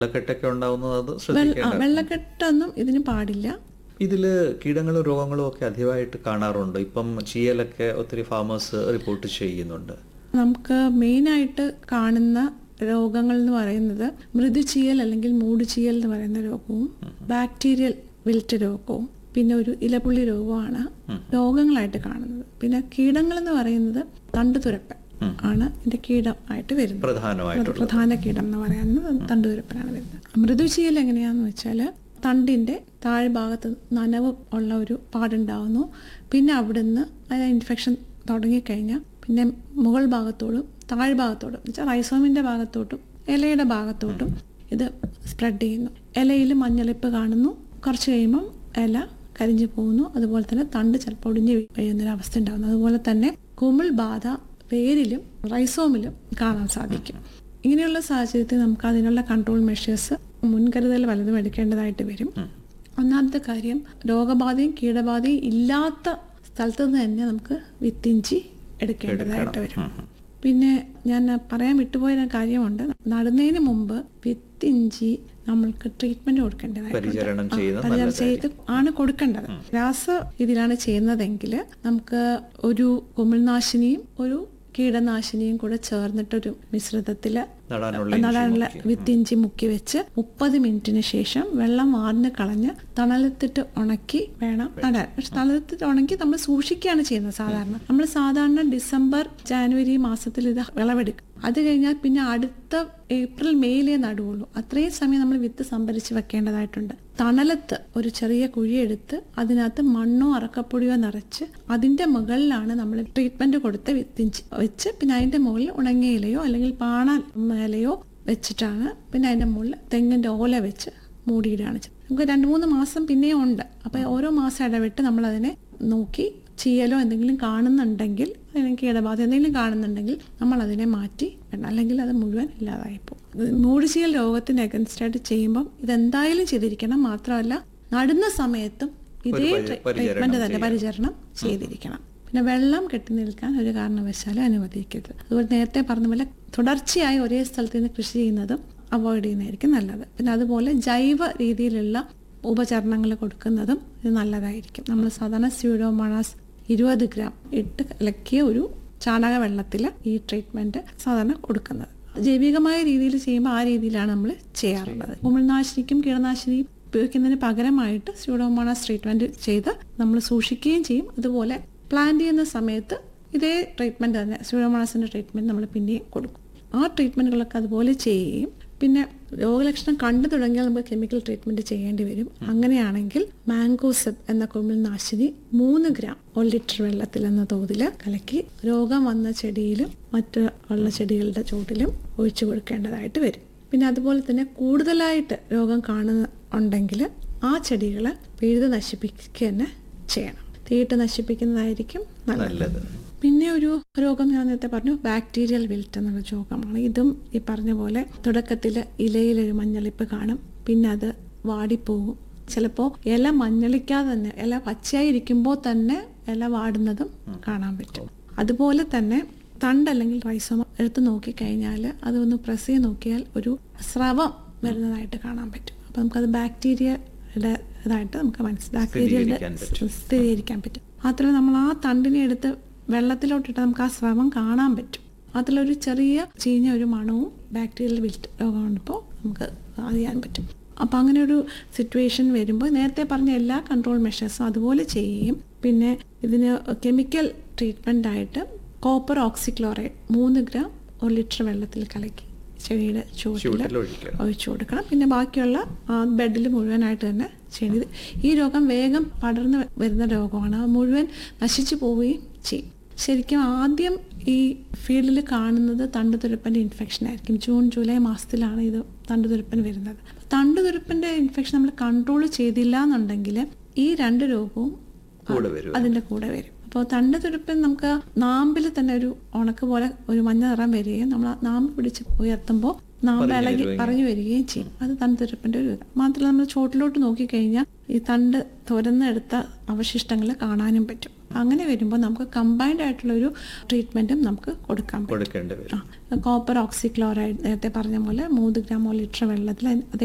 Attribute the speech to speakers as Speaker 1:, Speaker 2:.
Speaker 1: വെള്ളക്കെട്ടൊക്കെ ഉണ്ടാവുന്നത് അത്
Speaker 2: വെള്ള- ആ,
Speaker 1: ശ്രദ്ധിക്കേണ്ട
Speaker 2: വെള്ളക്കെട്ടൊന്നും ഇതിന് പാടില്ല
Speaker 1: ഇതില് കീടങ്ങളും രോഗങ്ങളും ഒക്കെ അധികമായിട്ട് കാണാറുണ്ട് ഇപ്പം ചീയലൊക്കെ ഒത്തിരി ഫാമേഴ്സ് റിപ്പോർട്ട് ചെയ്യുന്നുണ്ട്
Speaker 2: നമുക്ക് മെയിനായിട്ട് കാണുന്ന രോഗങ്ങൾ എന്ന് പറയുന്നത് മൃദുചീയൽ അല്ലെങ്കിൽ മൂടുചീയൽ എന്ന് പറയുന്ന രോഗവും ബാക്ടീരിയൽ വിൽറ്റ് രോഗവും പിന്നെ ഒരു ഇലപുള്ളി രോഗമാണ് രോഗങ്ങളായിട്ട് കാണുന്നത് പിന്നെ കീടങ്ങൾ എന്ന് പറയുന്നത് തണ്ടുതുരപ്പൻ ആണ് ഇതിന്റെ കീടമായിട്ട് വരുന്നത്
Speaker 1: പ്രധാനമായിട്ടുള്ള
Speaker 2: പ്രധാന കീടം എന്ന് പറയുന്നത് തണ്ടുതുരപ്പനാണ് വരുന്നത് മൃദുചീയൽ എങ്ങനെയാന്ന് വെച്ചാൽ തണ്ടിന്റെ താഴ്ഭാഗത്ത് നനവ് ഉള്ള ഒരു പാടുണ്ടാവുന്നു പിന്നെ അവിടുന്ന് അതിന് ഇൻഫെക്ഷൻ തുടങ്ങിക്കഴിഞ്ഞാൽ പിന്നെ മുകൾ ഭാഗത്തോടും താഴ്ഭാഗത്തോടും വെച്ചാൽ റൈസോമിന്റെ ഭാഗത്തോട്ടും ഇലയുടെ ഭാഗത്തോട്ടും ഇത് സ്പ്രെഡ് ചെയ്യുന്നു ഇലയിൽ മഞ്ഞളിപ്പ് കാണുന്നു കുറച്ച് കഴിയുമ്പം ഇല കരിഞ്ഞു പോകുന്നു അതുപോലെ തന്നെ തണ്ട് ചിലപ്പോൾ ഒടിഞ്ഞ് വീഴുന്നൊരു അവസ്ഥ ഉണ്ടാകുന്നു അതുപോലെ തന്നെ കുമിൾ ബാധ വേരിലും റൈസോമിലും കാണാൻ സാധിക്കും ഇങ്ങനെയുള്ള സാഹചര്യത്തിൽ നമുക്ക് അതിനുള്ള കൺട്രോൾ മെഷേഴ്സ് മുൻകരുതൽ വലതും എടുക്കേണ്ടതായിട്ട് വരും ഒന്നാമത്തെ കാര്യം രോഗബാധയും കീടബാധയും ഇല്ലാത്ത സ്ഥലത്ത് നിന്ന് തന്നെ നമുക്ക് വിത്തിഞ്ചി എടുക്കേണ്ടതായിട്ട് വരും പിന്നെ ഞാൻ പറയാൻ വിട്ടുപോയ ഒരു കാര്യമുണ്ട് നടുന്നതിന് മുമ്പ് വിത്തിഞ്ചി നമ്മൾക്ക് ട്രീറ്റ്മെന്റ് കൊടുക്കേണ്ടതായിട്ടുണ്ട്
Speaker 1: പരിചരണം
Speaker 2: ആ,
Speaker 1: ചെയ്യുന്നത്
Speaker 2: പരിചരണം ചെയ്ത് ആണ് കൊടുക്കേണ്ടത് രാസ ഇതിലാണ് ചെയ്യുന്നതെങ്കിൽ നമുക്ക് ഒരു കുമിൾനാശിനിയും ഒരു കീടനാശിനിയും കൂടെ ചേർന്നിട്ടൊരു മിശ്രിതത്തില്
Speaker 1: നടാനുള്ള
Speaker 2: നടാനുള്ള വിത്തിഞ്ചി മുക്കി വെച്ച് മുപ്പത് മിനിറ്റിന് ശേഷം വെള്ളം വാർന്ന് കളഞ്ഞ് തണലത്തിട്ട് ഉണക്കി വേണം നടാൻ പക്ഷെ തണലത്തിട്ട് ഉണക്കി നമ്മൾ സൂക്ഷിക്കുകയാണ് ചെയ്യുന്നത് സാധാരണ നമ്മൾ സാധാരണ ഡിസംബർ ജാനുവരി മാസത്തിൽ ഇത് വിളവെടുക്കും അത് കഴിഞ്ഞാൽ പിന്നെ അടുത്ത ഏപ്രിൽ മെയ്യിലേ നടുവുള്ളൂ അത്രയും സമയം നമ്മൾ വിത്ത് സംഭരിച്ച് വെക്കേണ്ടതായിട്ടുണ്ട് തണലത്ത് ഒരു ചെറിയ കുഴിയെടുത്ത് അതിനകത്ത് മണ്ണോ അറക്കപ്പൊടിയോ നിറച്ച് അതിന്റെ മുകളിലാണ് നമ്മൾ ട്രീറ്റ്മെന്റ് കൊടുത്ത വിത്തിഞ്ചി വെച്ച് പിന്നെ അതിന്റെ മുകളിൽ ഉണങ്ങിയ ഇലയോ അല്ലെങ്കിൽ പാണ ഇലയോ വെച്ചിട്ടാണ് പിന്നെ അതിന്റെ മുകളിൽ തെങ്ങിന്റെ ഓല വെച്ച് മൂടിയിടുകയാണ് ചെയ്യുന്നത്. നമുക്ക് രണ്ട് മൂന്ന് മാസം പിന്നെയും ഉണ്ട് അപ്പൊ ഓരോ മാസം ഇടവിട്ട് നമ്മൾ അതിനെ നോക്കി ചീയലോ എന്തെങ്കിലും കാണുന്നുണ്ടെങ്കിൽ അല്ലെങ്കിൽ കീടബാധ എന്തെങ്കിലും കാണുന്നുണ്ടെങ്കിൽ നമ്മൾ അതിനെ മാറ്റി ഇടണം അല്ലെങ്കിൽ അത് മുഴുവൻ ഇല്ലാതായി പോകും മൂടുചീയൽ രോഗത്തിന് അഗൻസ്റ്റ് ആയിട്ട് ചെയ്യുമ്പം ഇതെന്തായാലും ചെയ്തിരിക്കണം മാത്രമല്ല നടുന്ന സമയത്തും ഇതേ
Speaker 1: ഒരു പരി- പരിചരണം
Speaker 2: ട്രീറ്റ്മെന്റ് തന്നെ
Speaker 1: ചെയ്യണം.
Speaker 2: പരിചരണം ചെയ്തിരിക്കണം പിന്നെ വെള്ളം കെട്ടി നിൽക്കാൻ ഒരു കാരണവശാലും അനുവദിക്കരുത് അതുപോലെ നേരത്തെ പറഞ്ഞ പോലെ തുടർച്ചയായി ഒരേ സ്ഥലത്ത് നിന്ന് കൃഷി ചെയ്യുന്നതും അവോയ്ഡ് ചെയ്യുന്നതായിരിക്കും നല്ലത് പിന്നെ അതുപോലെ ജൈവ രീതിയിലുള്ള ഉപചരണങ്ങൾ കൊടുക്കുന്നതും ഇത് നല്ലതായിരിക്കും നമ്മൾ സാധാരണ സ്യൂഡോമോണാസ് ഇരുപത് ഗ്രാം ഇട്ട് കലക്കിയ ഒരു ചാണക വെള്ളത്തിൽ ഈ ട്രീറ്റ്മെന്റ് സാധാരണ കൊടുക്കുന്നത് ജൈവികമായ രീതിയിൽ ചെയ്യുമ്പോൾ ആ രീതിയിലാണ് നമ്മൾ ചെയ്യാറുള്ളത് കുമിൾനാശിനിക്കും കീടനാശിനിയും ഉപയോഗിക്കുന്നതിന് പകരമായിട്ട് സ്യൂഡോമോണാസ് ട്രീറ്റ്മെന്റ് ചെയ്ത് നമ്മൾ സൂക്ഷിക്കുകയും ചെയ്യും അതുപോലെ പ്ലാൻ ചെയ്യുന്ന സമയത്ത് ഇതേ ട്രീറ്റ്മെന്റ് തന്നെ സ്യൂഡോമോണാസിന്റെ ട്രീറ്റ്മെന്റ് നമ്മൾ പിന്നെയും കൊടുക്കും ആ ട്രീറ്റ്മെന്റുകളൊക്കെ അതുപോലെ ചെയ്യുകയും പിന്നെ രോഗലക്ഷണം കണ്ടു തുടങ്ങിയാൽ നമുക്ക് കെമിക്കൽ ട്രീറ്റ്മെന്റ് ചെയ്യേണ്ടി വരും അങ്ങനെയാണെങ്കിൽ മാംഗോസെബ് എന്ന കുമിൾനാശിനി മൂന്ന് ഗ്രാം ഒരു ലിറ്റർ വെള്ളത്തിൽ എന്ന തോതിൽ കലക്കി രോഗം വന്ന ചെടിയിലും മറ്റ് ഉള്ള ചെടികളുടെ ചോട്ടിലും ഒഴിച്ചു കൊടുക്കേണ്ടതായിട്ട് വരും പിന്നെ അതുപോലെ തന്നെ കൂടുതലായിട്ട് രോഗം കാണുന്ന ഉണ്ടെങ്കിൽ ആ ചെടികളെ പിഴുത് നശിപ്പിക്കുക തന്നെ ചെയ്യണം തീയിട്ട് നശിപ്പിക്കുന്നതായിരിക്കും നല്ലത്
Speaker 1: നല്ലത്
Speaker 2: പിന്നെ ഒരു രോഗം ഞാൻ നേരത്തെ പറഞ്ഞു ബാക്ടീരിയൽ വിൽറ്റ് എന്നുള്ള രോഗമാണ് ഇതും ഈ പറഞ്ഞ പോലെ തുടക്കത്തിൽ ഇലയിലൊരു മഞ്ഞളിപ്പ് കാണും പിന്നെ അത് വാടിപ്പോകും ചിലപ്പോൾ ഇല മഞ്ഞളിക്കാതെ തന്നെ ഇല പച്ചയായിരിക്കുമ്പോൾ തന്നെ ഇല വാടുന്നതും കാണാൻ പറ്റും അതുപോലെ തന്നെ തണ്ട് അല്ലെങ്കിൽ റൈസോമ എടുത്ത് നോക്കിക്കഴിഞ്ഞാൽ അതൊന്ന് പ്രസ് ചെയ്ത് നോക്കിയാൽ ഒരു സ്രവം വരുന്നതായിട്ട് കാണാൻ പറ്റും അപ്പം നമുക്കത് ബാക്ടീരിയയുടെ ഇതായിട്ട് നമുക്ക് മനസ്സിലാക്കാം ബാക്ടീരിയയുടെ
Speaker 1: സ്ഥിരീകരിക്കാൻ പറ്റും.
Speaker 2: സ്ഥിരീകരിക്കാൻ പറ്റും മാത്രമല്ല നമ്മൾ ആ തണ്ടിനെ എടുത്ത് വെള്ളത്തിലോട്ടിട്ട് നമുക്ക് ആ സ്രവം കാണാൻ പറ്റും അതിലൊരു ചെറിയ ചീഞ്ഞ ഒരു മണവും ബാക്ടീരിയൽ വിൽറ്റ് രോഗമുണ്ടപ്പോൾ നമുക്ക് അറിയാൻ പറ്റും അപ്പം അങ്ങനെ ഒരു സിറ്റുവേഷൻ വരുമ്പോൾ നേരത്തെ പറഞ്ഞ എല്ലാ കൺട്രോൾ മെഷേഴ്സും അതുപോലെ ചെയ്യുകയും പിന്നെ ഇതിന് കെമിക്കൽ ട്രീറ്റ്മെൻ്റ് ആയിട്ട് കോപ്പർ ഓക്സിക്ലോറൈഡ് മൂന്ന് ഗ്രാം ഒരു ലിറ്റർ വെള്ളത്തിൽ കലക്കി ചെടിയുടെ ചുവട്ടിൽ
Speaker 1: ചുവട്ടിൽ ഒഴിക്കണം
Speaker 2: ഒഴിച്ചു കൊടുക്കണം പിന്നെ ബാക്കിയുള്ള ബെഡിൽ മുഴുവനായിട്ട് തന്നെ ചെയ്യണത് ഈ രോഗം വേഗം പടർന്ന് വരുന്ന രോഗമാണ് അത് മുഴുവൻ നശിച്ചു പോവുകയും ചെയ്യും ശരിക്കും ആദ്യം ഈ ഫീൽഡിൽ കാണുന്നത് തണ്ടുതുരപ്പൻ്റെ ഇൻഫെക്ഷൻ ആയിരിക്കും ജൂൺ ജൂലൈ മാസത്തിലാണ് ഇത് തണ്ടുതുരപ്പൻ വരുന്നത് തണ്ടുതുരപ്പൻ്റെ ഇൻഫെക്ഷൻ നമ്മൾ കൺട്രോൾ ചെയ്തില്ല എന്നുണ്ടെങ്കിൽ ഈ രണ്ട് രോഗവും
Speaker 1: കൂടെ വരും
Speaker 2: അതിന്റെ കൂടെ വരും അപ്പോൾ തണ്ട് തുരുപ്പൻ നമുക്ക് നാമ്പിൽ തന്നെ ഒരു ഉണക്ക് പോലെ ഒരു മഞ്ഞ നിറം വരികയും നമ്മൾ ആ നാമ്പ് പിടിച്ച് ഉയർത്തുമ്പോൾ നാമ്പ്
Speaker 1: പറഞ്ഞു
Speaker 2: ഇളകി
Speaker 1: തരുമെങ്കിൽ.
Speaker 2: പറഞ്ഞു വരികയും ചെയ്യും അത് തണ്ടുതുരപ്പിന്റെ ഒരു ഇത് മാത്രമല്ല നമ്മൾ ചോട്ടിലോട്ട് നോക്കിക്കഴിഞ്ഞാൽ ഈ തണ്ട് തുരന്നെടുത്ത അവശിഷ്ടങ്ങൾ കാണാനും പറ്റും അങ്ങനെ വരുമ്പോൾ നമുക്ക് കമ്പൈൻഡ് ആയിട്ടുള്ള ഒരു ട്രീറ്റ്മെന്റും നമുക്ക് കൊടുക്കാൻ പറ്റും
Speaker 1: കൊടുക്കേണ്ടി വരും
Speaker 2: കോപ്പർ ഓക്സിക്ലോറൈഡ് നേരത്തെ പറഞ്ഞ പോലെ മൂന്ന് ഗ്രാമോ ലിറ്റർ വെള്ളത്തിൽ അത്